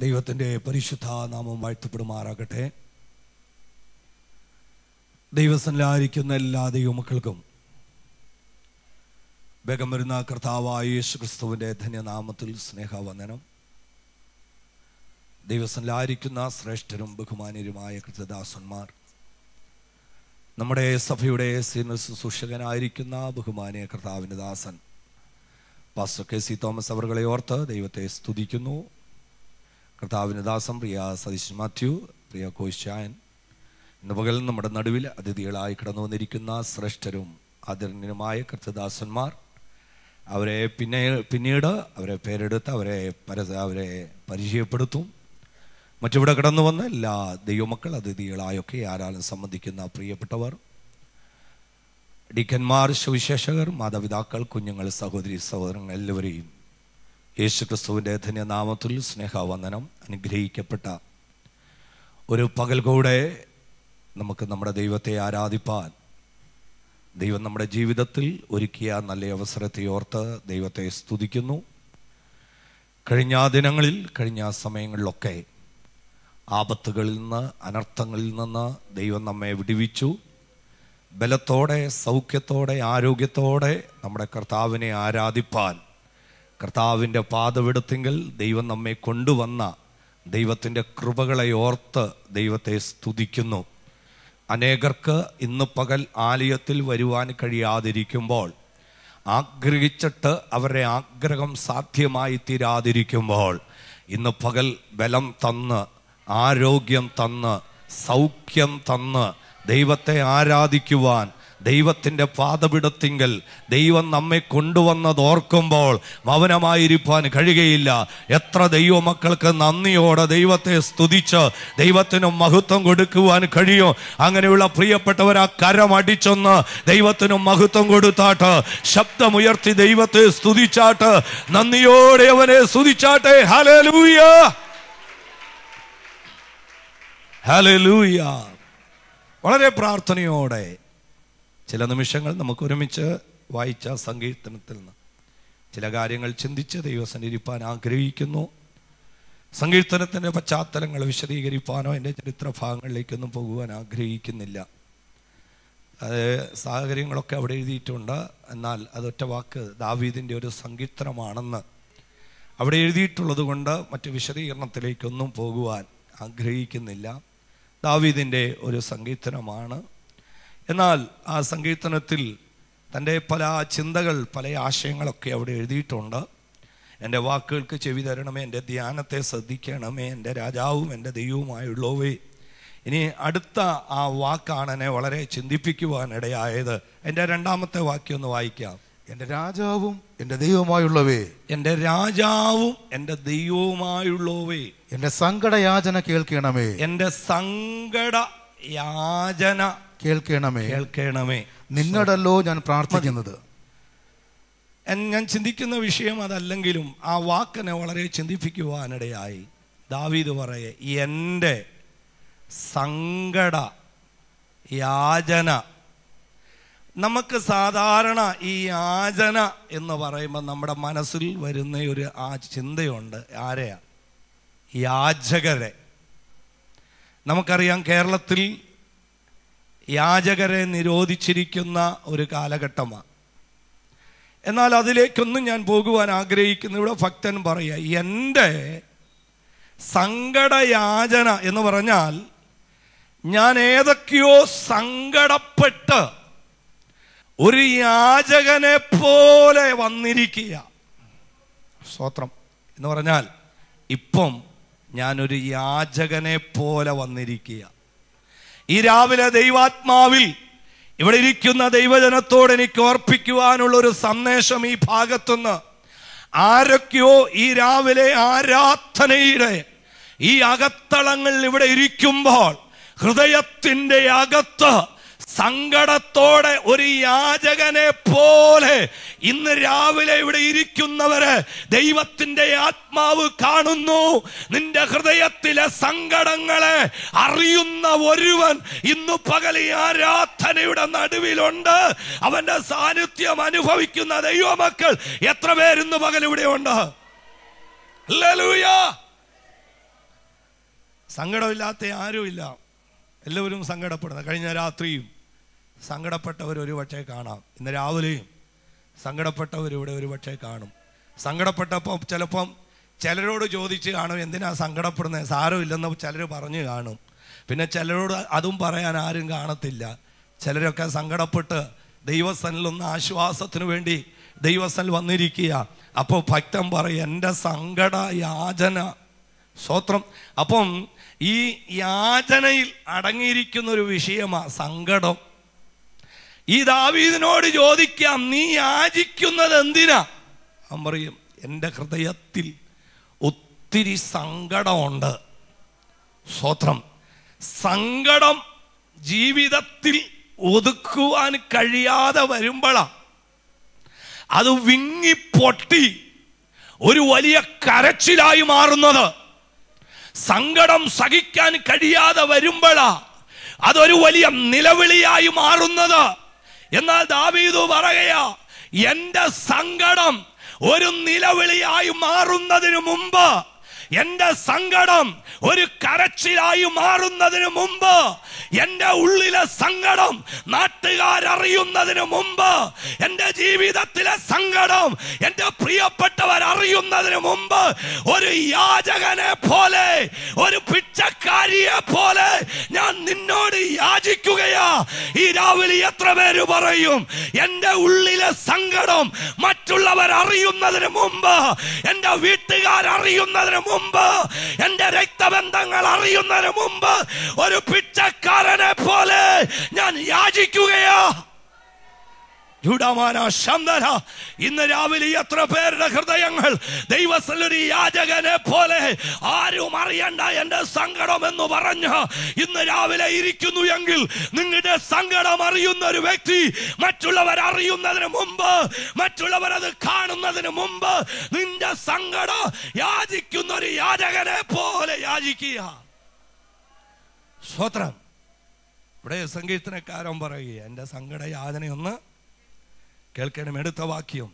ദൈവത്തിൻ്റെ പരിശുദ്ധ നാമം വാഴ്ത്തപ്പെടുമാറാകട്ടെ ദൈവസനിലായിരിക്കുന്ന എല്ലാ ദൈവമക്കൾക്കും വേഗം വരുന്ന കർത്താവായ യേശു ക്രിസ്തുവിൻ്റെ ധന്യനാമത്തിൽ സ്നേഹവന്ദനം ദൈവസനിലായിരിക്കുന്ന ശ്രേഷ്ഠരും ബഹുമാന്യരുമായ കൃത്യദാസന്മാർ നമ്മുടെ സഭയുടെ സീനിയർ ശുശ്രൂഷകനായിരിക്കുന്ന ബഹുമാനിയ കർത്താവിൻ്റെ ദാസൻ പാസ്റ്റർ കെ സി തോമസ് അവറുകളെ ഓർത്ത് ദൈവത്തെ സ്തുതിക്കുന്നു കർത്താവിൻ്റെ ദാസം പ്രിയ സതീഷ് മാത്യു പ്രിയ കോശായൻ ഇന്ന് പകൽ നമ്മുടെ നടുവിൽ അതിഥികളായി കടന്നു വന്നിരിക്കുന്ന ശ്രേഷ്ഠരും ആദരണീയനുമായ കർത്തദാസന്മാർ അവരെ പിന്നെ പിന്നീട് അവരെ പേരെടുത്ത് അവരെ പര അവരെ പരിചയപ്പെടുത്തും മറ്റിവിടെ കടന്നു വന്ന എല്ലാ ദൈവമക്കൾ അതിഥികളായൊക്കെ ആരാലും സംബന്ധിക്കുന്ന പ്രിയപ്പെട്ടവർ ഡിക്കന്മാർ സുവിശേഷകർ മാതാപിതാക്കൾ കുഞ്ഞുങ്ങൾ സഹോദരി സഹോദരങ്ങൾ എല്ലാവരെയും യേശു ക്രിസ്തുവിൻ്റെ ധന്യനാമത്തിൽ സ്നേഹവന്ദനം അനുഗ്രഹിക്കപ്പെട്ട ഒരു പകൽ കൂടെ നമുക്ക് നമ്മുടെ ദൈവത്തെ ആരാധിപ്പാൻ ദൈവം നമ്മുടെ ജീവിതത്തിൽ ഒരുക്കിയ നല്ല അവസരത്തെ ഓർത്ത് ദൈവത്തെ സ്തുതിക്കുന്നു കഴിഞ്ഞ ദിനങ്ങളിൽ കഴിഞ്ഞ സമയങ്ങളിലൊക്കെ ആപത്തുകളിൽ നിന്ന് അനർത്ഥങ്ങളിൽ നിന്ന് ദൈവം നമ്മെ വിടുവിച്ചു ബലത്തോടെ സൗഖ്യത്തോടെ ആരോഗ്യത്തോടെ നമ്മുടെ കർത്താവിനെ ആരാധിപ്പാൻ കർത്താവിൻ്റെ പാതവെടുത്തെങ്കിൽ ദൈവം നമ്മെ കൊണ്ടുവന്ന ദൈവത്തിൻ്റെ കൃപകളെ ഓർത്ത് ദൈവത്തെ സ്തുതിക്കുന്നു അനേകർക്ക് ഇന്ന് പകൽ ആലയത്തിൽ വരുവാൻ കഴിയാതിരിക്കുമ്പോൾ ആഗ്രഹിച്ചിട്ട് അവരുടെ ആഗ്രഹം സാധ്യമായി തീരാതിരിക്കുമ്പോൾ ഇന്ന് പകൽ ബലം തന്ന് ആരോഗ്യം തന്ന് സൗഖ്യം തന്ന് ദൈവത്തെ ആരാധിക്കുവാൻ ദൈവത്തിൻ്റെ പാതപിടത്തിങ്കൽ ദൈവം നമ്മെ കൊണ്ടുവന്നത് ഓർക്കുമ്പോൾ മൗനമായിരിക്കാൻ കഴിയുകയില്ല എത്ര ദൈവമക്കൾക്ക് നന്ദിയോടെ ദൈവത്തെ സ്തുതിച്ച് ദൈവത്തിന് മഹത്വം കൊടുക്കുവാൻ കഴിയും അങ്ങനെയുള്ള പ്രിയപ്പെട്ടവർ ആ കരമടിച്ചൊന്ന് ദൈവത്തിന് മഹത്വം കൊടുത്താട്ട് ശബ്ദമുയർത്തി ദൈവത്തെ സ്തുതിച്ചാട്ട് നന്ദിയോടെ അവനെ സ്തുതിച്ചാട്ടെ ഹലലൂയ ഹലലൂയ വളരെ പ്രാർത്ഥനയോടെ ചില നിമിഷങ്ങൾ നമുക്ക് ഒരുമിച്ച് വായിച്ച സങ്കീർത്തനത്തിൽ നിന്ന് ചില കാര്യങ്ങൾ ചിന്തിച്ച് ദൈവസന്നിരിപ്പാൻ ആഗ്രഹിക്കുന്നു സങ്കീർത്തനത്തിൻ്റെ പശ്ചാത്തലങ്ങൾ വിശദീകരിപ്പാനോ എൻ്റെ ചരിത്ര ഭാഗങ്ങളിലേക്കൊന്നും പോകുവാൻ ആഗ്രഹിക്കുന്നില്ല അത് സാഹചര്യങ്ങളൊക്കെ അവിടെ എഴുതിയിട്ടുണ്ട് എന്നാൽ അതൊറ്റ വാക്ക് ദാവീദിൻ്റെ ഒരു സങ്കീർത്തനമാണെന്ന് അവിടെ എഴുതിയിട്ടുള്ളത് കൊണ്ട് മറ്റു വിശദീകരണത്തിലേക്കൊന്നും പോകുവാൻ ആഗ്രഹിക്കുന്നില്ല ദാവീദിൻ്റെ ഒരു സങ്കീർത്തനമാണ് എന്നാൽ ആ സങ്കീർത്തനത്തിൽ തൻ്റെ പല ചിന്തകൾ പല ആശയങ്ങളൊക്കെ അവിടെ എഴുതിയിട്ടുണ്ട് എൻ്റെ വാക്കുകൾക്ക് ചെവി തരണമേ എൻ്റെ ധ്യാനത്തെ ശ്രദ്ധിക്കണമേ എൻ്റെ രാജാവും എൻ്റെ ദൈവവുമായുള്ളവേ ഇനി അടുത്ത ആ വാക്കാണ് എന്നെ വളരെ ചിന്തിപ്പിക്കുവാൻ ഇടയായത് എൻ്റെ രണ്ടാമത്തെ വാക്യം ഒന്ന് വായിക്കാം എന്റെ രാജാവും എന്റെ ദൈവമായുള്ളവേ എൻ്റെ രാജാവും എൻ്റെ ദൈവവുമായുള്ളവേ എന്റെ സങ്കടയാചന കേൾക്കണമേ എൻ്റെ സങ്കട യാചന കേൾക്കണമേ കേൾക്കണമേ നിന്നോടല്ലോ ഞാൻ പ്രാർത്ഥിക്കുന്നത് എൻ- ഞാൻ ചിന്തിക്കുന്ന വിഷയം അതല്ലെങ്കിലും ആ വാക്കിനെ വളരെ ചിന്തിപ്പിക്കുവാനിടയായി ദാവീദ് പറയെ എൻ്റെ സങ്കട യാചന നമുക്ക് സാധാരണ ഈ യാചന എന്ന് പറയുമ്പോൾ നമ്മുടെ മനസ്സിൽ വരുന്ന ഒരു ആ ചിന്തയുണ്ട് ആരെയാ യാചകരെ നമുക്കറിയാം കേരളത്തിൽ യാചകരെ നിരോധിച്ചിരിക്കുന്ന ഒരു കാലഘട്ടമാണ് എന്നാൽ അതിലേക്കൊന്നും ഞാൻ പോകുവാൻ ആഗ്രഹിക്കുന്നു ഇവിടെ ഭക്തൻ പറയുക എൻ്റെ സങ്കടയാചന എന്ന് പറഞ്ഞാൽ ഞാൻ ഏതൊക്കെയോ സങ്കടപ്പെട്ട് ഒരു യാചകനെ പോലെ വന്നിരിക്കുക സ്തോത്രം എന്ന് പറഞ്ഞാൽ ഇപ്പം ഞാനൊരു യാചകനെ പോലെ വന്നിരിക്കുക ഈ രാവിലെ ദൈവാത്മാവിൽ ഇവിടെ ഇരിക്കുന്ന ദൈവജനത്തോട് എനിക്ക് ഓർപ്പിക്കുവാനുള്ള ഒരു സന്ദേശം ഈ ഭാഗത്തുനിന്ന് ആരൊക്കെയോ ഈ രാവിലെ ആരാധനയുടെ ഈ അകത്തളങ്ങളിൽ ഇവിടെ ഇരിക്കുമ്പോൾ ഹൃദയത്തിന്റെ അകത്ത് സങ്കടത്തോടെ ഒരു യാചകനെ പോലെ ഇന്ന് രാവിലെ ഇവിടെ ഇരിക്കുന്നവര് ദൈവത്തിന്റെ ആത്മാവ് കാണുന്നു നിന്റെ ഹൃദയത്തിലെ സങ്കടങ്ങളെ അറിയുന്ന ഒരുവൻ ഇന്ന് പകൽ ഈ ആരാധനയുടെ നടുവിലുണ്ട് അവന്റെ സാന്നിധ്യം അനുഭവിക്കുന്ന ദൈവമക്കൾ എത്ര പേരിന്ന് പകൽ ഇവിടെ ഉണ്ട് ഹല്ലേലൂയ സങ്കടമില്ലാത്ത ആരുമില്ല എല്ലാവരും സങ്കടപ്പെടുന്നത് കഴിഞ്ഞ രാത്രിയും സങ്കടപ്പെട്ടവർ ഒരു പക്ഷേ കാണാം ഇന്ന് രാവിലെയും സങ്കടപ്പെട്ടവർ ഇവിടെ ഒരു പക്ഷേ കാണും സങ്കടപ്പെട്ടപ്പോൾ ചിലപ്പം ചിലരോട് ചോദിച്ച് കാണും എന്തിനാ സങ്കടപ്പെടുന്നത് സാരമില്ലെന്ന് ചിലർ പറഞ്ഞു കാണും പിന്നെ ചിലരോട് അതും പറയാൻ ആരും കാണത്തില്ല ചിലരൊക്കെ സങ്കടപ്പെട്ട് ദൈവസ്ഥനിലൊന്ന് ആശ്വാസത്തിന് വേണ്ടി ദൈവസ്ഥനിൽ വന്നിരിക്കുക അപ്പോൾ ഭക്തൻ പറയും എൻ്റെ സങ്കട യാചന സ്വത്രം അപ്പം ഈ യാചനയിൽ അടങ്ങിയിരിക്കുന്ന ഒരു വിഷയമാ സങ്കടം ഈ ദാവീദിനോട് ചോദിക്കാം നീ യാചിക്കുന്നത് എന്തിനാ അവൻ പറയും എൻ്റെ ഹൃദയത്തിൽ ഒത്തിരി സങ്കടമുണ്ട് സ്വത്രം സങ്കടം ജീവിതത്തിൽ ഒതുക്കുവാൻ കഴിയാതെ വരുമ്പോഴാ അത് വിങ്ങിപ്പൊട്ടി ഒരു വലിയ കരച്ചിലായി മാറുന്നത് സങ്കടം സഹിക്കാൻ കഴിയാതെ വരുമ്പോഴാ അതൊരു വലിയ നിലവിളിയായി മാറുന്നത് എന്നാൽ ദാവീദു പറയുക എന്റെ സങ്കടം ഒരു നിലവിളിയായി മാറുന്നതിന് മുമ്പ് എന്റെ സങ്കടം ഒരു കരച്ചിലായി മാറുന്നതിന് മുമ്പ് എന്റെ ഉള്ളിലെ സങ്കടം നാട്ടുകാരറിയുന്നതിന് മുമ്പ് എന്റെ ജീവിതത്തിലെ സങ്കടം എന്റെ പ്രിയപ്പെട്ടവർ അറിയുന്നതിന് മുമ്പ് ഒരു യാചകനെ പോലെ ഒരു പിച്ചക്കാരിയെ പോലെ ഞാൻ നിന്നോട് യാചിക്കുകയാ ഈ രാവിലെ എത്ര പേര് പറയും എന്റെ ഉള്ളിലെ സങ്കടം മറ്റുള്ളവർ അറിയുന്നതിന് മുമ്പ് എന്റെ വീട്ടുകാർ അറിയുന്നതിന് മുമ്പ് എന്റെ രക്തബന്ധങ്ങൾ അറിയുന്നതിന് മുമ്പ് ഒരു പിച്ചക്കാരനെ പോലെ ഞാൻ യാചിക്കുകയാ ജൂഡാമാന ശന്തന ഇന്ന് രാവിലെ എത്ര പേരുടെ ഹൃദയങ്ങൾ ദൈവസ്ഥലൊരു യാചകനെ പോലെ ആരും അറിയണ്ട എന്റെ സങ്കടം എന്ന് പറഞ്ഞ് ഇന്ന് രാവിലെ ഇരിക്കുന്നു എങ്കിൽ നിങ്ങളുടെ സങ്കടം അറിയുന്ന ഒരു വ്യക്തി മറ്റുള്ളവർ അറിയുന്നതിന് മുമ്പ് മറ്റുള്ളവർ അത് കാണുന്നതിന് മുമ്പ് നിന്റെ സങ്കടം യാചിക്കുന്ന ഒരു യാചകനെ പോലെ യാചിക്കുക സ്വത്രം ഇവിടെ സങ്കീർത്തനക്കാരൻ പറയുക എൻ്റെ സങ്കട യാതനയൊന്ന് കേൾക്കണം എടുത്ത വാക്യം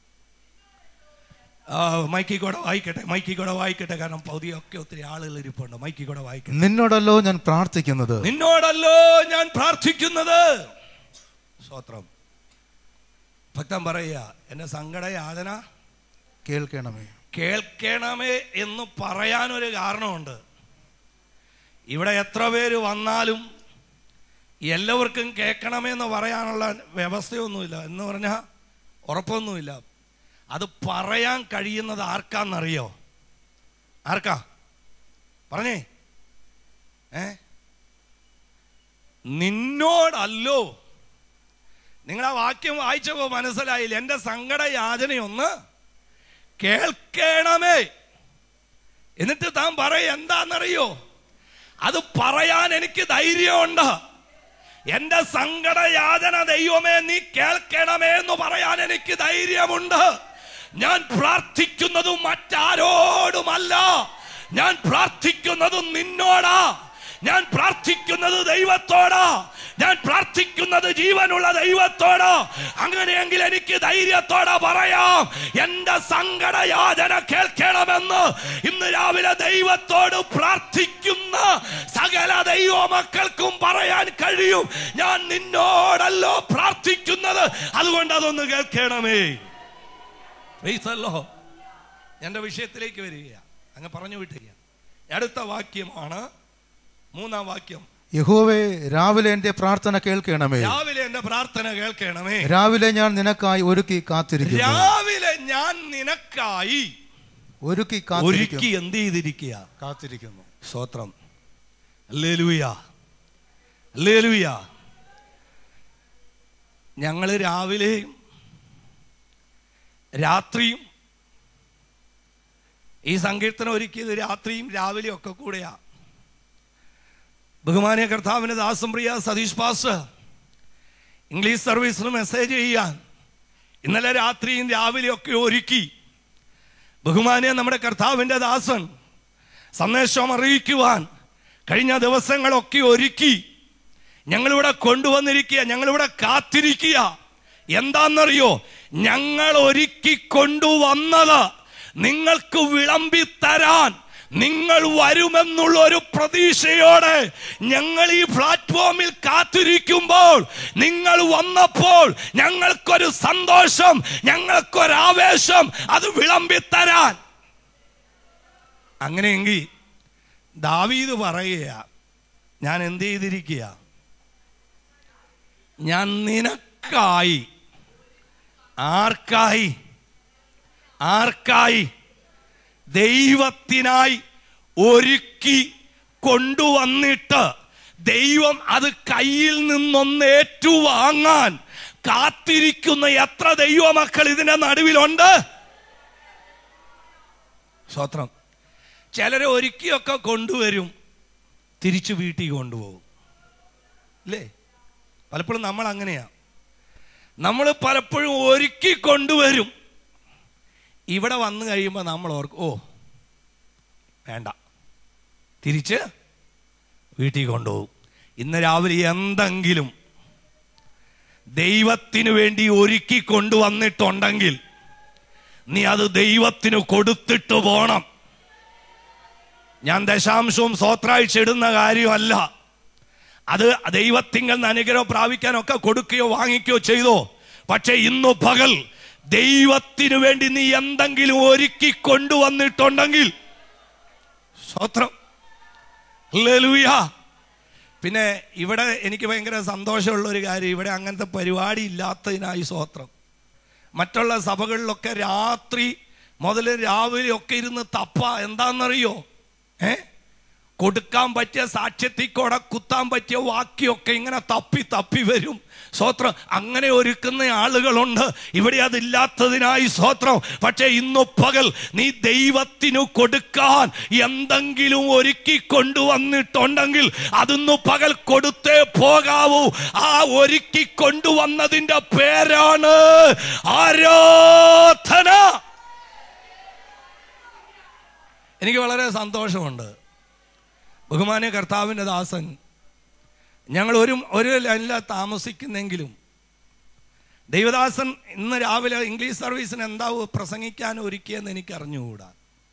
ആ, മൈക്കിൽ കൂടെ വായിക്കട്ടെ മൈക്കിൽ കൂടെ വായിക്കട്ടെ കാരണം പകുതിയൊക്കെ ഒത്തിരി ആളുകൾ ഇരിപ്പുണ്ട് മൈക്കിൽ കൂടെ വായിക്കട്ടെ നിന്നോടല്ലോ ഞാൻ പ്രാർത്ഥിക്കുന്നത് നിന്നോടല്ലോ ഞാൻ പ്രാർത്ഥിക്കുന്നത് സ്വത്രം ഭക്തൻ പറയുക എന്റെ സങ്കട യാതന കേൾക്കണമേ കേൾക്കണമേ എന്ന് പറയാനൊരു കാരണമുണ്ട് ഇവിടെ എത്ര പേര് വന്നാലും എല്ലാവർക്കും കേൾക്കണമെന്ന് പറയാനുള്ള വ്യവസ്ഥയൊന്നുമില്ല എന്ന് പറഞ്ഞാൽ ഉറപ്പൊന്നുമില്ല അത് പറയാൻ കഴിയുന്നത് ആർക്കാന്നറിയോ ആർക്കാ പറഞ്ഞേ ഏ നിന്നോടല്ലോ നിങ്ങൾ ആ വാക്യം വായിച്ചപ്പോ മനസ്സിലായില്ല എൻ്റെ സങ്കട യാചനയൊന്ന് കേൾക്കണമേ എന്നിട്ട് താൻ പറയ എന്താണെന്നറിയോ അത് പറയാൻ എനിക്ക് ധൈര്യമുണ്ട് എന്റെ സങ്കട യാതന ദൈവമേ നീ കേൾക്കണമേ എന്ന് പറയാൻ എനിക്ക് ധൈര്യമുണ്ട് ഞാൻ പ്രാർത്ഥിക്കുന്നതും മറ്റാരോടുമല്ല ഞാൻ പ്രാർത്ഥിക്കുന്നതും നിന്നോടാ ഞാൻ പ്രാർത്ഥിക്കുന്നത് ദൈവത്തോടാ ഞാൻ പ്രാർത്ഥിക്കുന്നത് ജീവനുള്ള ദൈവത്തോടാ അങ്ങനെയെങ്കിൽ എനിക്ക് ധൈര്യത്തോടെ പറയാം എന്റെ സങ്കട യാചന കേൾക്കണമെന്ന് ഇന്ന് രാവിലെ ദൈവത്തോട് പ്രാർത്ഥിക്കുന്ന സകല ദൈവ മക്കൾക്കും പറയാൻ കഴിയും ഞാൻ നിന്നോടല്ലോ പ്രാർത്ഥിക്കുന്നത് അതുകൊണ്ട് അതൊന്ന് കേൾക്കണമേ Praise the Lord. എന്റെ വിഷയത്തിലേക്ക് വരിക അങ്ങ് പറഞ്ഞു വിട്ടില്ല അടുത്ത വാക്യമാണ് മൂന്നാം വാക്യം യഹോവേ രാവിലെ എന്റെ പ്രാർത്ഥന കേൾക്കണമേ രാവിലെ എന്റെ പ്രാർത്ഥന കേൾക്കണമേ രാവിലെ ഞാൻ നിനക്കായി ഒരുക്കി കാത്തിരിക്കുന്നു രാവിലെ ഞാൻ നിനക്കായി ഒരുക്കി ഒരുക്കി കാത്തിരിക്കുന്നു എന്ത് ചെയ്തിരിക്കുക കാത്തിരിക്കുന്നു സ്തോത്രം അല്ലേലൂയ അല്ലേലൂയ ഞങ്ങൾ രാവിലെയും രാത്രിയും ഈ സങ്കീർത്തനം ഒരുക്കിയത് രാത്രിയും രാവിലെയും ഒക്കെ കൂടെയാ ബഹുമാനിയ കർത്താവിന് ദാസം പ്രിയ സതീഷ് പാസ് ഇംഗ്ലീഷ് സർവീസിന് മെസ്സേജ് ചെയ്യാൻ ഇന്നലെ രാത്രിയും രാവിലെയും ഒക്കെ ഒരുക്കി ബഹുമാനിയ നമ്മുടെ കർത്താവിൻ്റെ ദാസൻ സന്ദേശം അറിയിക്കുവാൻ കഴിഞ്ഞ ദിവസങ്ങളൊക്കെ ഒരുക്കി ഞങ്ങളിവിടെ കൊണ്ടുവന്നിരിക്കുക ഞങ്ങളിവിടെ കാത്തിരിക്കുക എന്താണെന്നറിയോ ഞങ്ങൾ ഒരുക്കി കൊണ്ടുവന്നത് നിങ്ങൾക്ക് വിളമ്പി തരാൻ നിങ്ങൾ വരുമെന്നുള്ള ഒരു പ്രതീക്ഷയോടെ ഞങ്ങൾ ഈ പ്ലാറ്റ്ഫോമിൽ കാത്തിരിക്കുമ്പോൾ നിങ്ങൾ വന്നപ്പോൾ ഞങ്ങൾക്കൊരു സന്തോഷം ഞങ്ങൾക്കൊരു ആവേശം അത് വിളമ്പിത്തരാൻ അങ്ങനെയെങ്കിൽ ദാവീദ് പറയുക ഞാൻ എന്ത് ചെയ്തിരിക്കുക ഞാൻ നിനക്കായി ആർക്കായി ആർക്കായി ദൈവത്തിനായി ഒരുക്കി കൊണ്ടുവന്നിട്ട് ദൈവം അത് കയ്യിൽ നിന്നൊന്ന് ഏറ്റുവാങ്ങാൻ കാത്തിരിക്കുന്ന എത്ര ദൈവമക്കൾ ഇതിന്റെ നടുവിലുണ്ട് സ്വത്രം ചിലരെ ഒരുക്കിയൊക്കെ കൊണ്ടുവരും തിരിച്ചു വീട്ടിൽ കൊണ്ടുപോകും അല്ലേ പലപ്പോഴും നമ്മൾ അങ്ങനെയാ നമ്മൾ പലപ്പോഴും ഒരുക്കി കൊണ്ടുവരും ഇവിടെ വന്നു കഴിയുമ്പോൾ നമ്മൾ ഓർക്കും ഓ വേണ്ട തിരിച്ച് വീട്ടിൽ കൊണ്ടുപോകും ഇന്ന് രാവിലെ എന്തെങ്കിലും ദൈവത്തിന് വേണ്ടി ഒരുക്കി കൊണ്ടുവന്നിട്ടുണ്ടെങ്കിൽ നീ അത് ദൈവത്തിന് കൊടുത്തിട്ട് പോണം ഞാൻ ദശാംശവും സ്വത്രാഴ്ച ഇടുന്ന കാര്യമല്ല അത് ദൈവത്തിങ്കൽ നിന്ന് അനുഗ്രഹം പ്രാപിക്കാനൊക്കെ കൊടുക്കുകയോ വാങ്ങിക്കുകയോ ചെയ്തോ പക്ഷെ ഇന്നു പകൽ ദൈവത്തിനു വേണ്ടി നീ എന്തെങ്കിലും ഒരുക്കി കൊണ്ടുവന്നിട്ടുണ്ടെങ്കിൽ സ്വത്രം ഹല്ലേലൂയ പിന്നെ ഇവിടെ എനിക്ക് ഭയങ്കര സന്തോഷമുള്ള ഒരു കാര്യം ഇവിടെ അങ്ങനത്തെ പരിപാടി ഇല്ലാത്തതിനായി സ്വത്രം മറ്റുള്ള സഭകളിലൊക്കെ രാത്രി മുതൽ രാവിലെ ഒക്കെ ഇരുന്ന് തപ്പ എന്താണെന്നറിയോ ഏ കൊടുക്കാൻ പറ്റിയ സാക്ഷ്യത്തിക്കൂടെ കുത്താൻ പറ്റിയ വാക്യൊക്കെ ഇങ്ങനെ തപ്പി തപ്പി വരും സ്വത്രം അങ്ങനെ ഒരുക്കുന്ന ആളുകളുണ്ട് ഇവിടെ അതില്ലാത്തതിനായി സ്വത്രം പക്ഷേ ഇന്നു പകൽ നീ ദൈവത്തിനു കൊടുക്കാൻ എന്തെങ്കിലും ഒരുക്കി കൊണ്ടുവന്നിട്ടുണ്ടെങ്കിൽ അതിന്നു പകൽ കൊടുത്തേ പോകാവൂ ആ ഒരുക്കി കൊണ്ടുവന്നതിന്റെ പേരാണ് ആരാധന എനിക്ക് വളരെ സന്തോഷമുണ്ട് ബഹുമാന്യ കർത്താവിൻ്റെ ദാസൻ ഞങ്ങൾ ഒരു ഒരു ലൈനില താമസിക്കുന്നെങ്കിലും ദൈവദാസൻ ഇന്ന് രാവിലെ ഇംഗ്ലീഷ് സർവീസിന് എന്താ പ്രസംഗിക്കാൻ ഒരുക്കിയെന്ന് എനിക്ക് അറിഞ്ഞുകൂടാ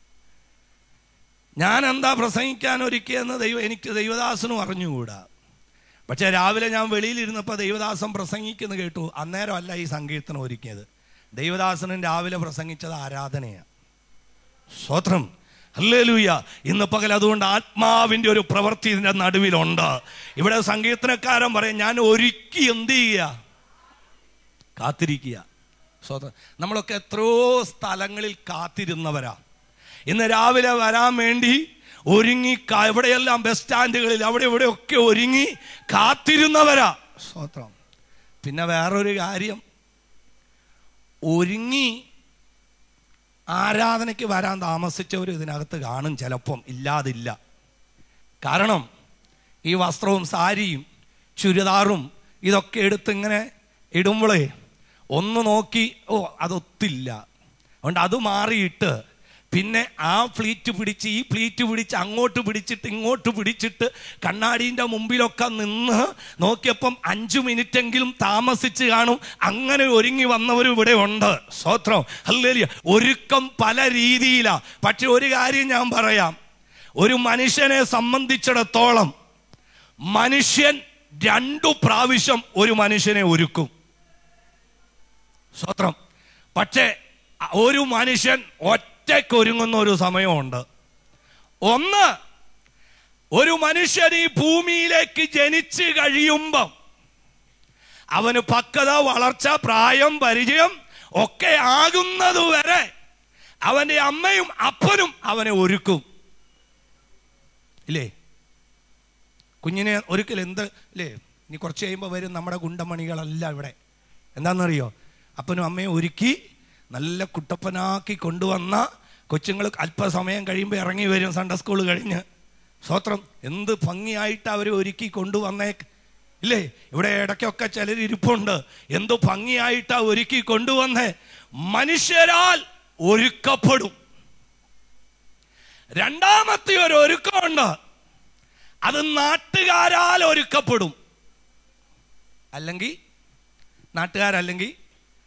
ഞാൻ എന്താ പ്രസംഗിക്കാൻ ഒരുക്കിയെന്ന് ദൈവം എനിക്ക് ദൈവദാസനും അറിഞ്ഞുകൂടാ പക്ഷെ രാവിലെ ഞാൻ വെളിയിലിരുന്നപ്പോൾ ദൈവദാസൻ പ്രസംഗിക്കുന്ന കേട്ടു അന്നേരം അല്ല ഈ സങ്കീർത്തനം ഒരുക്കിയത് ദൈവദാസനും രാവിലെ പ്രസംഗിച്ചത് ആരാധനയാണ് സ്വത്രം ഹല്ലേലൂയ ഇന്ന് പകൽ അതുകൊണ്ട് ആത്മാവിന്റെ ഒരു പ്രവൃത്തി ഇതിന്റെ നടുവിലുണ്ട് ഇവിടെ സങ്കീർത്തനക്കാരൻ പറയും ഞാൻ ഒരുക്കി എന്ത് ചെയ്യുക കാത്തിരിക്കുക സ്വതം നമ്മളൊക്കെ എത്രയോ സ്ഥലങ്ങളിൽ കാത്തിരുന്നവരാ ഇന്ന് രാവിലെ വരാൻ വേണ്ടി ഒരുങ്ങി കാ- എവിടെയെല്ലാം ബസ് സ്റ്റാൻഡുകളിൽ അവിടെ ഇവിടെയൊക്കെ ഒരുങ്ങി കാത്തിരുന്നവരാ സ്വത്രം പിന്നെ വേറൊരു കാര്യം ഒരുങ്ങി ആരാധനയ്ക്ക് വരാൻ താമസിച്ചവർ ഇതിനകത്ത് കാണും ചിലപ്പം ഇല്ലാതില്ല കാരണം ഈ വസ്ത്രവും സാരിയും ചുരിദാറും ഇതൊക്കെ എടുത്ത് ഇങ്ങനെ ഇടുമ്പോഴേ ഒന്ന് നോക്കി ഓ അതൊത്തില്ല അതുകൊണ്ട് അത് മാറിയിട്ട് പിന്നെ ആ ഫ്ലീറ്റ് പിടിച്ച് ഈ ഫ്ലീറ്റ് പിടിച്ച് അങ്ങോട്ട് പിടിച്ചിട്ട് ഇങ്ങോട്ട് പിടിച്ചിട്ട് കണ്ണാടീൻ്റെ മുമ്പിലൊക്കെ നിന്ന് നോക്കിയപ്പം അഞ്ചു മിനിറ്റെങ്കിലും താമസിച്ച് കാണും അങ്ങനെ ഒരുങ്ങി വന്നവരും ഇവിടെ ഉണ്ട് സ്വത്രം അല്ലേലിയ ഒരുക്കം പല രീതിയിലാ പക്ഷെ ഒരു കാര്യം ഞാൻ പറയാം ഒരു മനുഷ്യനെ സംബന്ധിച്ചിടത്തോളം മനുഷ്യൻ രണ്ടു പ്രാവശ്യം ഒരു മനുഷ്യനെ ഒരുക്കും സ്വത്രം പക്ഷേ ഒരു മനുഷ്യൻ ഒറ്റയ്ക്ക് ഒരുങ്ങുന്ന ഒരു സമയമുണ്ട് ഒന്ന് ഒരു മനുഷ്യൻ ഈ ഭൂമിയിലേക്ക് ജനിച്ച് കഴിയുമ്പം അവന് പക്വത വളർച്ച പ്രായം പരിചയം ഒക്കെ ആകുന്നത് വരെ അവന്റെ അമ്മയും അപ്പനും അവനെ ഒരുക്കും ഇല്ലേ കുഞ്ഞിനെ ഒരിക്കൽ എന്ത് ഇല്ലേ ഇനി കുറച്ച് കഴിയുമ്പോൾ വരും നമ്മുടെ ഗുണ്ടമണികളല്ല ഇവിടെ എന്താണെന്നറിയോ അപ്പനും അമ്മയും ഒരുക്കി നല്ല കുട്ടപ്പനാക്കി കൊണ്ടുവന്ന കൊച്ചുങ്ങൾ അല്പസമയം കഴിയുമ്പോൾ ഇറങ്ങി വരും സൺഡേ സ്കൂൾ കഴിഞ്ഞ് സ്വത്രം എന്ത് ഭംഗിയായിട്ട് അവർ ഒരുക്കി കൊണ്ടുവന്നേ ഇല്ലേ ഇവിടെ ഇടയ്ക്കൊക്കെ ചിലർ ഇരിപ്പുണ്ട് എന്ത് ഭംഗിയായിട്ടാ ഒരുക്കി കൊണ്ടുവന്നേ മനുഷ്യരാൽ ഒരുക്കപ്പെടും രണ്ടാമത്തെ ഒരു ഒരുക്കമുണ്ട് അത് നാട്ടുകാരാൽ ഒരുക്കപ്പെടും അല്ലെങ്കിൽ നാട്ടുകാരല്ലെങ്കിൽ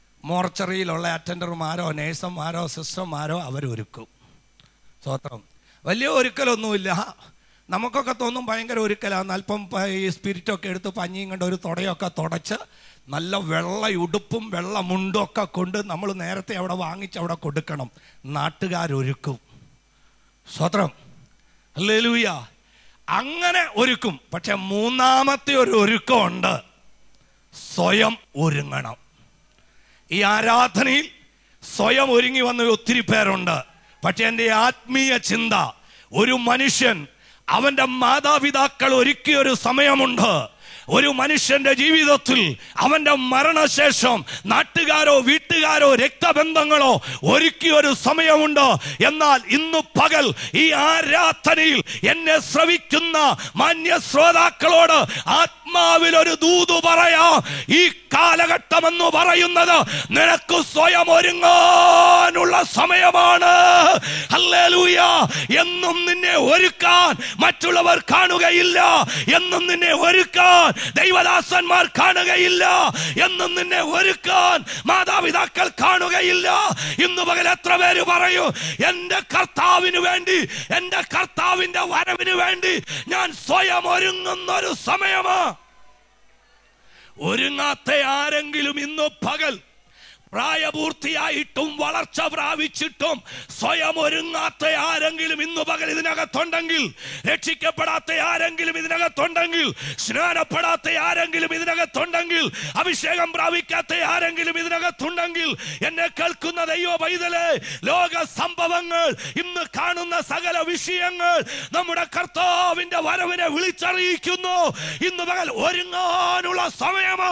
മോർച്ചറിയിലുള്ള അറ്റൻഡർമാരോ നേഴ്സന്മാരോ സിസ്റ്റർമാരോ അവരൊരുക്കും സ്വത്രം വലിയ ഒരുക്കലൊന്നുമില്ല നമുക്കൊക്കെ തോന്നും ഭയങ്കര ഒരുക്കലാണ് അല്പം പ- ഈ സ്പിരിറ്റൊക്കെ എടുത്ത് പഞ്ഞിയും കണ്ട് ഒരു തുടയൊക്കെ തുടച്ച് നല്ല വെള്ള ഉടുപ്പും വെള്ള മുണ്ടും ഒക്കെ കൊണ്ട് നമ്മൾ നേരത്തെ അവിടെ വാങ്ങിച്ച് അവിടെ കൊടുക്കണം നാട്ടുകാരൊരുക്കും സ്വത്രം അല്ലേലൂയ അങ്ങനെ ഒരുക്കും പക്ഷെ മൂന്നാമത്തെ ഒരു ഒരുക്കമുണ്ട് സ്വയം ഒരുങ്ങണം ഈ ആരാധനയിൽ സ്വയം ഒരുങ്ങി വന്ന ഒത്തിരി പേരുണ്ട് പക്ഷെ എൻ്റെ ആത്മീയ ചിന്ത ഒരു മനുഷ്യൻ അവന്റെ മാതാപിതാക്കൾ ഒരുക്കിയ ഒരു സമയമുണ്ട് ഒരു മനുഷ്യന്റെ ജീവിതത്തിൽ അവന്റെ മരണശേഷം നാട്ടുകാരോ വീട്ടുകാരോ രക്തബന്ധങ്ങളോ ഒരുക്കിയ ഒരു സമയമുണ്ട് എന്നാൽ ഇന്ന് പകൽ ഈ ആരാധനയിൽ എന്നെ ശ്രവിക്കുന്ന മാന്യ ശ്രോതാക്കളോട് ആത്മാവിൽ ഒരു ദൂതു പറയാം ഈ കാലഘട്ടം എന്ന് പറയുന്നത് നിനക്ക് സ്വയം ഒരുങ്ങാനുള്ള സമയമാണ് ഹല്ലേലൂയ എന്നും നിന്നെ ഒരുക്കാൻ മറ്റുള്ളവർ കാണുകയില്ല എന്നും നിന്നെ ഒരുക്കാൻ ദൈവദാസന്മാർ കാണുകയില്ല എന്നും നിന്നെ ഒരുക്കാൻ മാതാപിതാക്കൾ കാണുകയില്ല ഇന്ന് പകൽ എത്ര പേര് പറയൂ എന്റെ കർത്താവിന് വേണ്ടി എന്റെ കർത്താവിന്റെ വരവിന് വേണ്ടി ഞാൻ സ്വയം ഒരുങ്ങുന്ന ഒരു സമയമാ ഒരുങ്ങാത്ത ആരെങ്കിലും ഇന്ന് പകൽ പ്രായപൂർത്തിയായിട്ടും വളർച്ച പ്രാപിച്ചിട്ടും സ്വയം ഒരുങ്ങാത്ത ആരെങ്കിലും ഇന്നു പകൽ ഇതിനകത്തുണ്ടെങ്കിൽ രക്ഷിക്കപ്പെടാത്ത ആരെങ്കിലും ഇതിനകത്തുണ്ടെങ്കിൽ സ്നാനപ്പെടാത്ത ആരെങ്കിലും ഇതിനകത്തുണ്ടെങ്കിൽ അഭിഷേകം പ്രാപിക്കാത്ത ആരെങ്കിലും ഇതിനകത്തുണ്ടെങ്കിൽ എന്നെ കേൾക്കുന്ന ദൈവ പൈതലെ ലോക സംഭവങ്ങൾ ഇന്ന് കാണുന്ന സകല വിഷയങ്ങൾ നമ്മുടെ കർത്താവിന്റെ വരവിനെ വിളിച്ചറിയിക്കുന്നു ഇന്ന് പകൽ ഒരുങ്ങാനുള്ള സമയമാ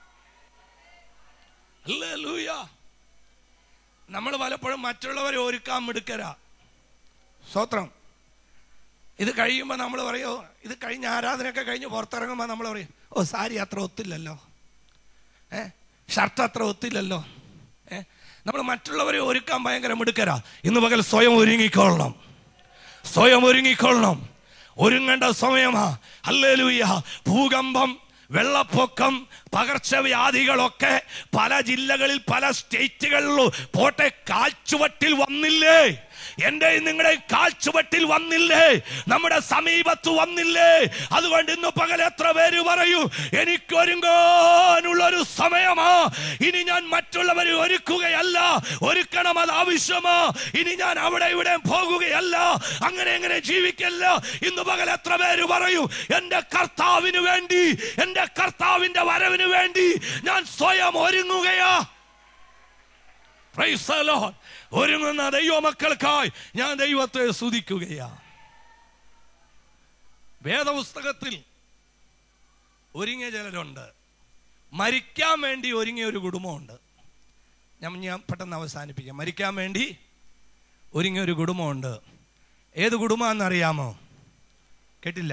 ഹല്ലേലൂയ നമ്മൾ പലപ്പോഴും മറ്റുള്ളവരെ ഒരുക്കാൻ മിടുക്കരാ സ്വത്രം ഇത് കഴിയുമ്പോൾ നമ്മൾ പറയോ ഇത് കഴിഞ്ഞ ആരാധനയൊക്കെ കഴിഞ്ഞ് പുറത്തിറങ്ങുമ്പോൾ നമ്മൾ പറയും ഓ സാരി അത്ര ഒത്തില്ലല്ലോ ഏ ഷർട്ട് അത്ര ഒത്തില്ലല്ലോ ഏ നമ്മൾ മറ്റുള്ളവരെ ഒരുക്കാൻ ഭയങ്കര മിടുക്കരാ ഇന്ന് പകൽ സ്വയം ഒരുങ്ങിക്കൊള്ളണം സ്വയം ഒരുങ്ങിക്കൊള്ളണം ഒരുങ്ങേണ്ട സമയമാ അല്ലേലൂയ ഭൂകമ്പം വെള്ളപ്പൊക്കം പകർച്ചവ്യാധികളൊക്കെ പല ജില്ലകളിൽ പല സ്റ്റേറ്റുകളിലും പോട്ടെ കാൽച്ചുവട്ടിൽ വന്നില്ലേ എന്റെ നിങ്ങളുടെ കാൽച്ചുവട്ടിൽ വന്നില്ലേ നമ്മുടെ സമീപത്ത് വന്നില്ലേ അതുകൊണ്ട് ഇന്ന് പകൽ എത്ര പേര് പറയൂ എനിക്ക് ഒരുങ്ങാനുള്ള ഒരു സമയമാ ഇനി ഞാൻ മറ്റുള്ളവരെ ഒരുക്കുകയല്ല ഒരുക്കണം അത് ആവശ്യമാ ഇനി ഞാൻ അവിടെ ഇവിടെ പോകുകയല്ല അങ്ങനെ എങ്ങനെ ജീവിക്കല്ല ഇന്ന് പകൽ എത്ര പേര് പറയൂ എന്റെ കർത്താവിന് വേണ്ടി എന്റെ കർത്താവിന്റെ വരവിന് വേണ്ടി ഞാൻ സ്വയം ഒരുങ്ങുകയാ Praise the Lord. ഒരുങ്ങുന്ന ദൈവമക്കൾക്കായി ഞാൻ ദൈവത്തെ സ്തുതിക്കുകയാ വേദപുസ്തകത്തിൽ ഒരുങ്ങിയ ചിലരുണ്ട് മരിക്കാൻ വേണ്ടി ഒരുങ്ങിയ ഒരു കുടുംബമുണ്ട് ഞാൻ ഞാൻ പെട്ടെന്ന് അവസാനിപ്പിക്കാം മരിക്കാൻ വേണ്ടി ഒരുങ്ങിയ ഒരു കുടുംബമുണ്ട് ഏത് കുടുംബമാണെന്നറിയാമോ കേട്ടില്ല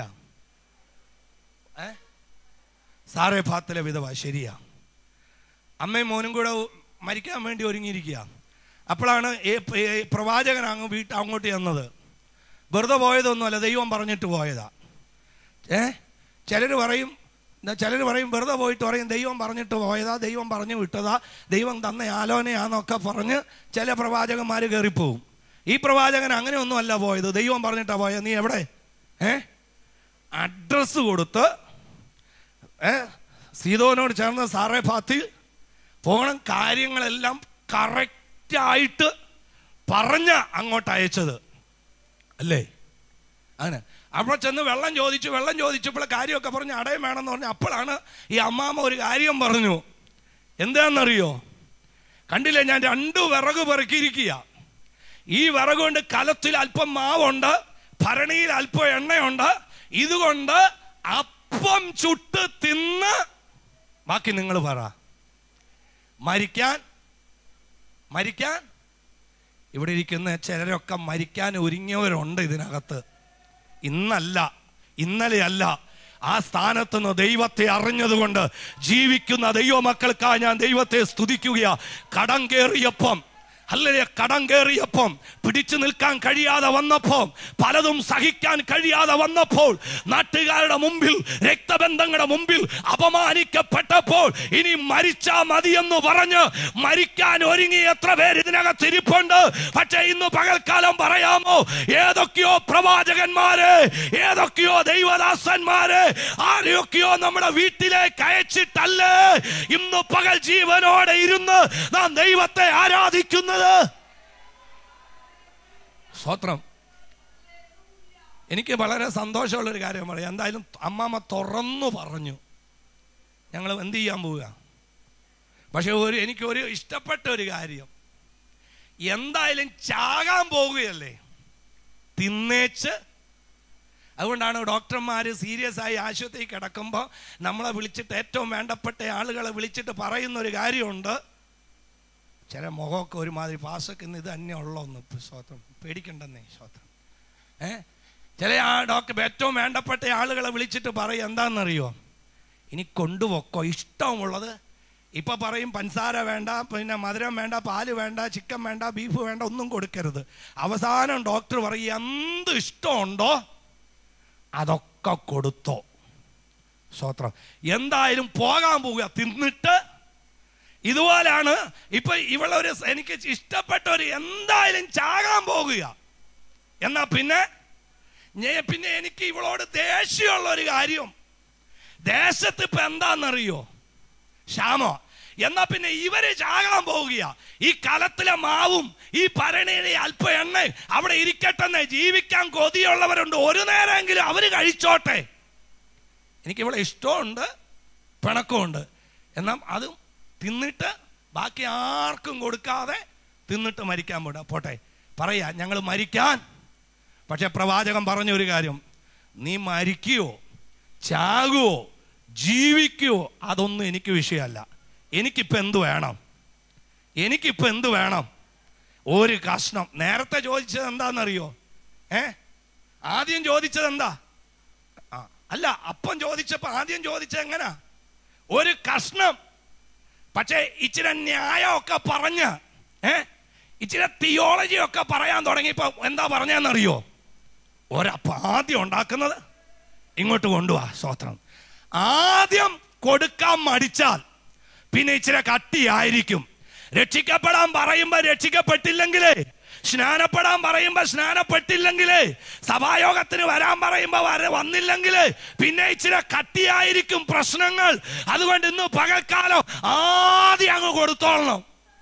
ഏ സാറേ ഭാത്തിലെ വിധവ ശരിയാ അമ്മയും മോനും കൂടെ മരിക്കാൻ വേണ്ടി ഒരുങ്ങിയിരിക്കുക അപ്പോഴാണ് ഈ ഈ പ്രവാചകൻ അങ്ങ് വീട്ട് അങ്ങോട്ട് ചെന്നത് വെറുതെ പോയതൊന്നുമല്ല ദൈവം പറഞ്ഞിട്ട് പോയതാ ഏ ചിലർ പറയും ചിലർ പറയും വെറുതെ പോയിട്ട് പറയും ദൈവം പറഞ്ഞിട്ട് പോയതാ ദൈവം പറഞ്ഞു വിട്ടതാ ദൈവം തന്ന ആലോചനയാന്നൊക്കെ പറഞ്ഞ് ചില പ്രവാചകന്മാർ കയറിപ്പോവും ഈ പ്രവാചകൻ അങ്ങനെയൊന്നുമല്ല പോയത് ദൈവം പറഞ്ഞിട്ടാ പോയത് നീ എവിടെ ഏ അഡ്രസ്സ് കൊടുത്ത് ഏ സീതോനോട് ചേർന്ന് സാറേ ഭാത്തിൽ പോകണം കാര്യങ്ങളെല്ലാം കറക്റ്റായിട്ട് പറഞ്ഞ അങ്ങോട്ട് അയച്ചത് അല്ലേ അങ്ങനെ അവിടെ ചെന്ന് വെള്ളം ചോദിച്ചു വെള്ളം ചോദിച്ചപ്പോൾ കാര്യമൊക്കെ പറഞ്ഞ് അടയം വേണമെന്ന് പറഞ്ഞു അപ്പോഴാണ് ഈ അമ്മാമ്മ ഒരു കാര്യം പറഞ്ഞു എന്താണെന്നറിയോ കണ്ടില്ലേ ഞാൻ രണ്ട് വിറക് പെറുക്കിയിരിക്കുക ഈ വിറക് കൊണ്ട് കലത്തിൽ അല്പം മാവുണ്ട് ഭരണിയിൽ അല്പം എണ്ണയുണ്ട് ഇതുകൊണ്ട് അപ്പം ചുട്ട് തിന്ന് ബാക്കി നിങ്ങൾ പറ മരിക്കാൻ മരിക്കാൻ ഇവിടെ ഇരിക്കുന്ന ചിലരൊക്കെ മരിക്കാൻ ഒരുങ്ങിയവരുണ്ട് ഇതിനകത്ത് ഇന്നല്ല ഇന്നലെയല്ല ആ സ്ഥാനത്ത് നിന്ന് ദൈവത്തെ അറിഞ്ഞതുകൊണ്ട് ജീവിക്കുന്ന ദൈവമക്കൾക്കായി ഞാൻ ദൈവത്തെ സ്തുതിക്കുകയാ കടം കയറിയപ്പം അല്ലേ കടം കയറിയപ്പം പിടിച്ചു നിൽക്കാൻ കഴിയാതെ വന്നപ്പോൾ പലതും സഹിക്കാൻ കഴിയാതെ വന്നപ്പോൾ നാട്ടുകാരുടെ മുമ്പിൽ രക്തബന്ധങ്ങളുടെ മുമ്പിൽ അപമാനിക്കപ്പെട്ടപ്പോൾ ഇനി മരിച്ചാ മതിയെന്ന് പറഞ്ഞ് മരിക്കാൻ ഒരുങ്ങി എത്ര പേര് ഇതിനകത്ത് ഇരിപ്പുണ്ട് പക്ഷെ ഇന്ന് പകൽക്കാലം പറയാമോ ഏതൊക്കെയോ പ്രവാചകന്മാര് ഏതൊക്കെയോ ദൈവദാസന്മാര് ആരെയൊക്കെയോ നമ്മുടെ വീട്ടിലേക്ക് അയച്ചിട്ടല്ലേ ഇന്ന് പകൽ ജീവനോടെ ഇരുന്ന് നാം ദൈവത്തെ ആരാധിക്കുന്നത് സ്വത്രം എനിക്ക് വളരെ സന്തോഷമുള്ളൊരു കാര്യം പറയാം എന്തായാലും അമ്മാമ്മ തുറന്നു പറഞ്ഞു ഞങ്ങൾ എന്ത് ചെയ്യാൻ പോവുക പക്ഷെ ഒരു എനിക്ക് ഒരു ഇഷ്ടപ്പെട്ട ഒരു കാര്യം എന്തായാലും ചാകാൻ പോവുകയല്ലേ തിന്നേച്ച് അതുകൊണ്ടാണ് ഡോക്ടർമാർ സീരിയസ് ആയി ആശുപത്രിയിൽ കിടക്കുമ്പോൾ നമ്മളെ വിളിച്ചിട്ട് ഏറ്റവും വേണ്ടപ്പെട്ട ആളുകളെ വിളിച്ചിട്ട് പറയുന്ന ഒരു കാര്യമുണ്ട് ചില മുഖമൊക്കെ ഒരുമാതിരി പാസൊക്കെ ഇന്ന് ഇത് തന്നെ ഉള്ളൊന്ന് സ്വത്രം പേടിക്കണ്ടെന്നേ സ്വത്രം ഏ ചില ആ ഡോക്ടർ ഏറ്റവും വേണ്ടപ്പെട്ട ആളുകളെ വിളിച്ചിട്ട് പറയും എന്താണെന്നറിയോ ഇനി കൊണ്ടുപോക്കോ ഇഷ്ടമുള്ളത് ഇപ്പൊ പറയും പഞ്ചസാര വേണ്ട പിന്നെ മധുരം വേണ്ട പാല് വേണ്ട ചിക്കൻ വേണ്ട ബീഫ് വേണ്ട ഒന്നും കൊടുക്കരുത് അവസാനം ഡോക്ടർ പറയും എന്ത് ഇഷ്ടമുണ്ടോ അതൊക്കെ കൊടുത്തോ സ്വത്രം എന്തായാലും പോകാൻ പോവുക തിന്നിട്ട് ഇതുപോലാണ് ഇപ്പൊ ഇവളൊരു എനിക്ക് ഇഷ്ടപ്പെട്ട ഒരു എന്തായാലും ചാകാൻ പോകുക എന്നാ പിന്നെ ഞേ- പിന്നെ എനിക്ക് ഇവളോട് ദേഷ്യമുള്ള ഒരു കാര്യം ദേശത്ത് ഇപ്പൊ എന്താണെന്നറിയോ ക്ഷാമോ എന്നാ പിന്നെ ഇവര് ചാകാൻ പോവുക ഈ കലത്തിലെ മാവും ഈ ഭരണിയിലെ അല്പ എണ്ണ അവിടെ ഇരിക്കട്ടെന്ന് ജീവിക്കാൻ കൊതിയുള്ളവരുണ്ട് ഒരു നേരമെങ്കിലും അവര് കഴിച്ചോട്ടെ എനിക്ക് ഇവിടെ ഇഷ്ടമുണ്ട് പിണക്കമുണ്ട് എന്നാൽ അതും തിന്നിട്ട് ബാക്കി ആർക്കും കൊടുക്കാതെ തിന്നിട്ട് മരിക്കാൻ പോട്ടെ പോട്ടെ പറയാ ഞങ്ങൾ മരിക്കാൻ പക്ഷെ പ്രവാചകൻ പറഞ്ഞ ഒരു കാര്യം നീ മരിക്കുകയോ ചാകുവോ ജീവിക്കുവോ അതൊന്നും എനിക്ക് വിഷയമല്ല എനിക്കിപ്പോൾ എന്ത് വേണം എനിക്കിപ്പോൾ എന്ത് വേണം ഒരു കഷ്ണം നേരത്തെ ചോദിച്ചത് എന്താണെന്നറിയോ ഏ ആദ്യം ചോദിച്ചത് എന്താ ആ, അല്ല അപ്പം ചോദിച്ചപ്പോ ആദ്യം ചോദിച്ചത് എങ്ങനാ ഒരു കഷ്ണം പക്ഷേ ഇച്ചിരി ന്യായമൊക്കെ പറഞ്ഞ് ഏ ഇച്ചിരി തിയോളജി ഒക്കെ പറയാൻ തുടങ്ങിയപ്പോ എന്താ പറഞ്ഞെന്നറിയോ ഒരപ്പം ആദ്യം ഉണ്ടാക്കുന്നത് ഇങ്ങോട്ട് കൊണ്ടുവാ സ്വത്രം ആദ്യം കൊടുക്കാൻ മടിച്ചാൽ പിന്നെ ഇച്ചിരി കട്ടിയായിരിക്കും രക്ഷിക്കപ്പെടാൻ പറയുമ്പോ രക്ഷിക്കപ്പെട്ടില്ലെങ്കിലേ സ്നാനപ്പെടാൻ പറയുമ്പോ സ്നാനപ്പെട്ടില്ലെങ്കിലേ സഭായോഗത്തിന് വരാൻ പറയുമ്പോ വര വന്നില്ലെങ്കിലേ പിന്നെ ഇച്ചിരി കട്ടിയായിരിക്കും പ്രശ്നങ്ങൾ അതുകൊണ്ട് ഇന്ന് പകൽക്കാലം ആദ്യം അങ്ങ് കൊടുത്തോളണം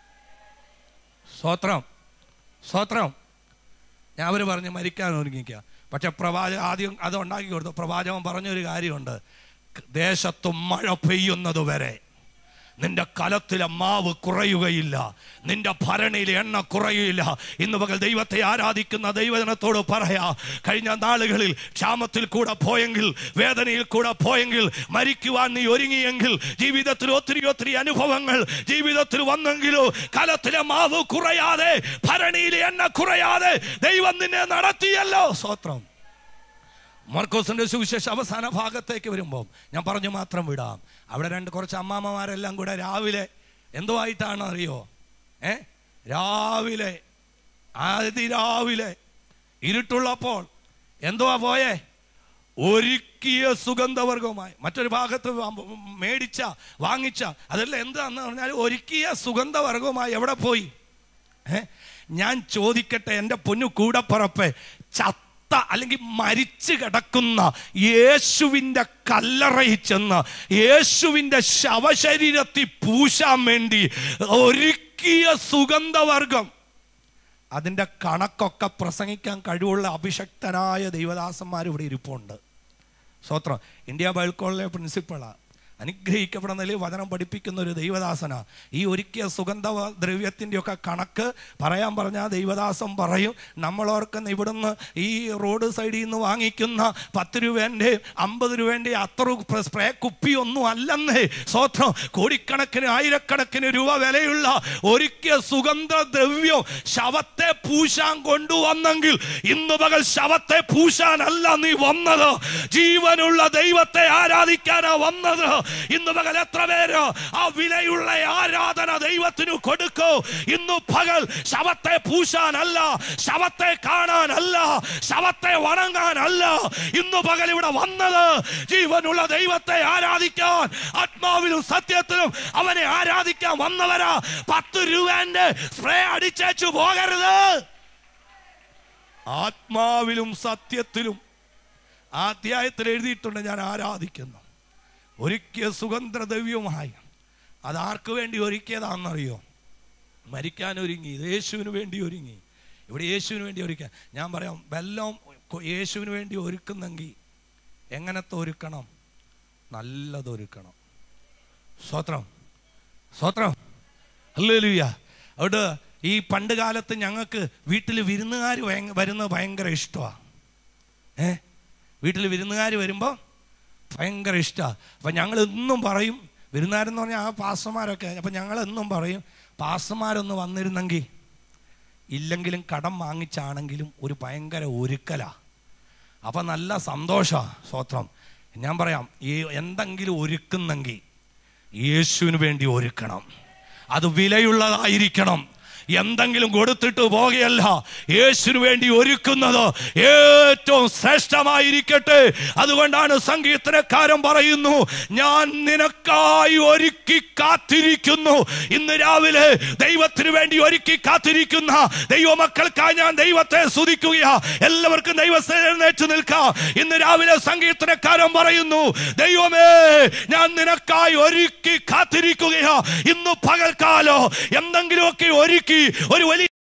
സ്വത്രം സ്വത്രം ഞാൻ അവർ പറഞ്ഞ് മരിക്കാൻ ഒരുങ്ങിക്കുക പക്ഷെ പ്രവാചക ആദ്യം അത് ഉണ്ടാക്കി കൊടുത്തു പ്രവാചകൻ പറഞ്ഞൊരു കാര്യമുണ്ട് ദേശത്ത് മഴ പെയ്യുന്നത് വരെ നിന്റെ കലത്തിലെ മാവ് കുറയുകയില്ല നിന്റെ ഭരണിയിലെ എണ്ണ കുറയുകയില്ല ഇന്ന് പകൽ ദൈവത്തെ ആരാധിക്കുന്ന ദൈവജനത്തോട് പറയാ കഴിഞ്ഞ നാളുകളിൽ ക്ഷാമത്തിൽ കൂടെ പോയെങ്കിൽ വേദനയിൽ കൂടെ പോയെങ്കിൽ മരിക്കുവാൻ നീ ഒരുങ്ങിയെങ്കിൽ ജീവിതത്തിൽ ഒത്തിരി ഒത്തിരി അനുഭവങ്ങൾ ജീവിതത്തിൽ വന്നെങ്കിലോ കലത്തിലെ മാവ് കുറയാതെ ഭരണിയിലെ എണ്ണ കുറയാതെ ദൈവം നിന്നെ നടത്തിയല്ലോ സ്വത്രം മർക്കോസിന്റെ സുവിശേഷ അവസാന ഭാഗത്തേക്ക് വരുമ്പോൾ ഞാൻ പറഞ്ഞു മാത്രം വിടാം അവിടെ രണ്ട് കുറച്ച് അമ്മാമ്മമാരെല്ലാം കൂടെ രാവിലെ എന്തോ ആയിട്ടാണ് അറിയോ ഏ രാവിലെ അതിരാവിലെ ഇരുട്ടുള്ളപ്പോൾ എന്തുവാ പോയേ ഒരുക്കിയ സുഗന്ധവർഗവുമായി മറ്റൊരു ഭാഗത്ത് വ- മേടിച്ച വാങ്ങിച്ച അതല്ല എന്താന്ന് പറഞ്ഞാൽ ഒരുക്കിയ സുഗന്ധവർഗവുമായി എവിടെ പോയി ഏ? ഞാൻ ചോദിക്കട്ടെ എൻ്റെ പൊന്നു കൂടപ്പുറപ്പെ ചത്ത അല്ലെങ്കിൽ മരിച്ചു കിടക്കുന്ന യേശുവിൻ്റെ കല്ലറയിൽ ചെന്ന് യേശുവിൻ്റെ ശവശരീരത്തിൽ പൂശാൻ വേണ്ടി ഒരുക്കിയ സുഗന്ധവർഗം അതിൻ്റെ കണക്കൊക്കെ പ്രസംഗിക്കാൻ കഴിവുള്ള അഭിഷക്തനായ ദൈവദാസന്മാർ ഇവിടെ ഇരിപ്പുണ്ട് സ്വത്രം ഇന്ത്യ ബൈബിൾ കോളേജിലെ പ്രിൻസിപ്പളാണ് അനുഗ്രഹിക്കപ്പെടുന്നതിൽ വചനം പഠിപ്പിക്കുന്ന ഒരു ദൈവദാസനാ ഈ ഒരുക്കിയ സുഗന്ധ ദ്രവ്യത്തിൻ്റെ ഒക്കെ കണക്ക് പറയാൻ പറഞ്ഞാൽ ദൈവദാസൻ പറയും നമ്മളോർക്കുന്ന ഇവിടുന്ന് ഈ റോഡ് സൈഡിൽ നിന്ന് വാങ്ങിക്കുന്ന പത്ത് രൂപേൻ്റെ അമ്പത് രൂപേൻ്റെ അത്ര സ്പ്രേ കുപ്പിയൊന്നും അല്ലെന്നേ സ്വത്രം കോടിക്കണക്കിന് ആയിരക്കണക്കിന് രൂപ വിലയുള്ള ഒരുക്കിയ സുഗന്ധ ദ്രവ്യം ശവത്തെ പൂശാൻ കൊണ്ടുവന്നെങ്കിൽ ഇന്ന് പകൽ ശവത്തെ പൂശാനല്ല നീ വന്നത് ജീവനുള്ള ദൈവത്തെ ആരാധിക്കാനാ വന്നത് ഇന്ന് പകൽ എത്ര പേര് ആ വിലയുള്ള ആരാധന ദൈവത്തിന് കൊടുക്കൂ ഇന്ന് പകൽ ശവത്തെ പൂശാനല്ല ശവത്തെ കാണാനല്ല ശവത്തെ വണങ്ങാനല്ല ഇന്ന് പകൽ ഇവിടെ വന്നത് ജീവനുള്ള ദൈവത്തെ ആരാധിക്കാൻ ആത്മാവിലും സത്യത്തിലും അവനെ ആരാധിക്കാൻ വന്നവരാ പത്ത് രൂപന്റെ സ്പ്രേ അടിച്ചേച്ചു പോകരുത് ആത്മാവിലും സത്യത്തിലും ആ അധ്യായത്തിൽ എഴുതിയിട്ടുണ്ട് ഞാൻ ആരാധിക്കുന്നു ഒരുക്കിയ സുഗന്ധദ്രവ്യവുമായി അത് ആർക്ക് വേണ്ടി ഒരുക്കിയതാണെന്നറിയോ മരിക്കാൻ ഒരുങ്ങി ഇത് യേശുവിന് വേണ്ടി ഒരുങ്ങി ഇവിടെ യേശുവിന് വേണ്ടി ഒരുക്കാൻ ഞാൻ പറയാം വെല്ലം കൊ- യേശുവിന് വേണ്ടി ഒരുക്കുന്നെങ്കിൽ എങ്ങനത്തെ ഒരുക്കണം നല്ലത് ഒരുക്കണം സ്വത്രം സ്വത്രം അല്ലേലുയ്യ അവിടെ ഈ പണ്ട് കാലത്ത് ഞങ്ങൾക്ക് വീട്ടിൽ വിരുന്നുകാർ വരുന്നത് ഭയങ്കര ഇഷ്ടമാണ് ഏ വീട്ടിൽ വിരുന്നുകാർ വരുമ്പോൾ ഭയങ്കര ഇഷ്ടമാണ് അപ്പം ഞങ്ങൾ എന്നും പറയും വിരുന്നുകാരെന്ന് പറഞ്ഞാൽ ആ പാസ്റ്റർമാരൊക്കെ അപ്പം ഞങ്ങൾ എന്നും പറയും പാസ്റ്റർമാരൊന്ന് വന്നിരുന്നെങ്കിൽ ഇല്ലെങ്കിലും കടം വാങ്ങിച്ചാണെങ്കിലും ഒരു ഭയങ്കര ഒരുക്കലാ അപ്പം നല്ല സന്തോഷമാണ് സ്വത്രം ഞാൻ പറയാം ഈ എന്തെങ്കിലും ഒരുക്കുന്നെങ്കിൽ യേശുവിന് വേണ്ടി ഒരുക്കണം അത് വിലയുള്ളതായിരിക്കണം എന്തെങ്കിലും കൊടുത്തിട്ട് പോകുകയല്ല യേശുവിന് വേണ്ടി ഒരുക്കുന്നത് ഏറ്റവും ശ്രേഷ്ഠമായിരിക്കട്ടെ അതുകൊണ്ടാണ് സംഗീതനക്കാരൻ പറയുന്നു ഞാൻ നിനക്കായി ഒരുക്കി കാത്തിരിക്കുന്നു ഇന്ന് രാവിലെ ദൈവത്തിന് വേണ്ടി ഒരുക്കി കാത്തിരിക്കുന്ന ദൈവമക്കൾക്കായി ഞാൻ ദൈവത്തെ സ്തുതിക്കുകയാ എല്ലാവർക്കും ദൈവത്തെ എഴുന്നേറ്റ് നിൽക്കാം ഇന്ന് രാവിലെ സംഗീതനക്കാരൻ പറയുന്നു ദൈവമേ ഞാൻ നിനക്കായി ഒരുക്കി കാത്തിരിക്കുകയാ ഇന്ന് പകൽക്കാലോ എന്തെങ്കിലുമൊക്കെ ഒരുക്കി ഒരു വലിയ